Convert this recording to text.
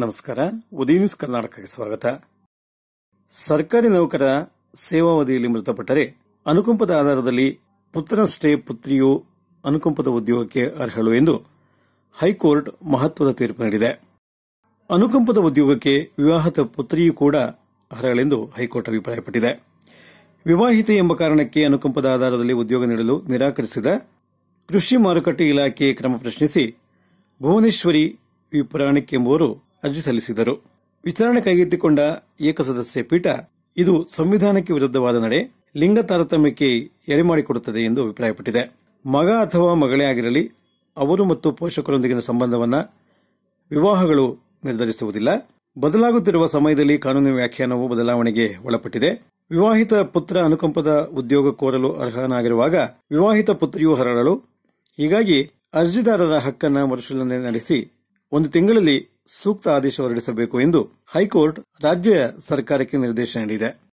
ನಮಸ್ಕಾರ ಉದಯ ನ್ಯೂಸ್ ಕರ್ನಾಟಕಕ್ಕೆ ಸ್ವಾಗತ ಸರ್ಕಾರಿ ನೌಕರ ಸೇವಾವಧಿಯಲ್ಲಿ ಮೃತಪಟ್ಟರೆ ಅನುಕಂಪದ ಆಧಾರದಲ್ಲಿ ಪುತ್ರನಷ್ಟೇ ಪುತ್ರಿಯು ಅನುಕಂಪದ ಉದ್ಯೋಗಕ್ಕೆ ಅರ್ಹಳು ಎಂದು ಹೈಕೋರ್ಟ್ ಮಹತ್ವದ ತೀರ್ಪು ನೀಡಿದೆ ಅನುಕಂಪದ ಉದ್ಯೋಗಕ್ಕೆ ವಿವಾಹಿತ ಪುತ್ರಿಯೂ ಕೂಡ ಅರ್ಹಳೆಂದು ಹೈಕೋರ್ಟ್ ಅಭಿಪ್ರಾಯಪಟ್ಟಿದೆ ವಿವಾಹಿತೆ ಎಂಬ ಕಾರಣಕ್ಕೆ ಅನುಕಂಪದ ಆಧಾರದಲ್ಲಿ ಉದ್ಯೋಗ ನೀಡಲು ನಿರಾಕರಿಸಿದ ಕೃಷಿ ಮಾರುಕಟ್ಟೆ ಇಲಾಖೆ ಕ್ರಮ ಪ್ರಶ್ನಿಸಿ ಭುವನೇಶ್ವರಿ ವಿ ಪುರಾಣಿಕ್ ಎಂಬುವರು ಅರ್ಜಿ ಸಲ್ಲಿಸಿದರು ವಿಚಾರಣೆ ಕೈಗೆತ್ತಿಕೊಂಡ ಏಕಸದಸ್ಯ ಪೀಠ ಇದು ಸಂವಿಧಾನಕ್ಕೆ ವಿರುದ್ಧವಾದ ನಡೆ ಲಿಂಗ ತಾರತಮ್ಯಕ್ಕೆ ಎಡೆಮಾಡಿಕೊಡುತ್ತದೆ ಎಂದು ಅಭಿಪ್ರಾಯಪಟ್ಟಿದೆ ಮಗ ಅಥವಾ ಮಗಳೇ ಆಗಿರಲಿ ಅವರು ಮತ್ತು ಪೋಷಕರೊಂದಿಗಿನ ಸಂಬಂಧವನ್ನ ವಿವಾಹಗಳು ನಿರ್ಧರಿಸುವುದಿಲ್ಲ ಬದಲಾಗುತ್ತಿರುವ ಸಮಯದಲ್ಲಿ ಕಾನೂನಿನ ವ್ಯಾಖ್ಯಾನವು ಬದಲಾವಣೆಗೆ ಒಳಪಟ್ಟಿದೆ ವಿವಾಹಿತ ಪುತ್ರ ಅನುಕಂಪದ ಉದ್ಯೋಗ ಕೋರಲು ಅರ್ಹನಾಗಿರುವಾಗ ವಿವಾಹಿತ ಪುತ್ರಿಯು ಹರಳಲು ಹೀಗಾಗಿ ಅರ್ಜಿದಾರರ ಹಕ್ಕನ್ನ ಮರುಪರಿಶೀಲನೆ ನಡೆಸಿ ಒಂದು ತಿಂಗಳಲ್ಲಿ ಸೂಕ್ತ ಆದೇಶ ಹೊರಡಿಸಬೇಕು ಎಂದು ಹೈಕೋರ್ಟ್ ರಾಜ್ಯ ಸರ್ಕಾರಕ್ಕೆ ನಿರ್ದೇಶನ ನೀಡಿದೆ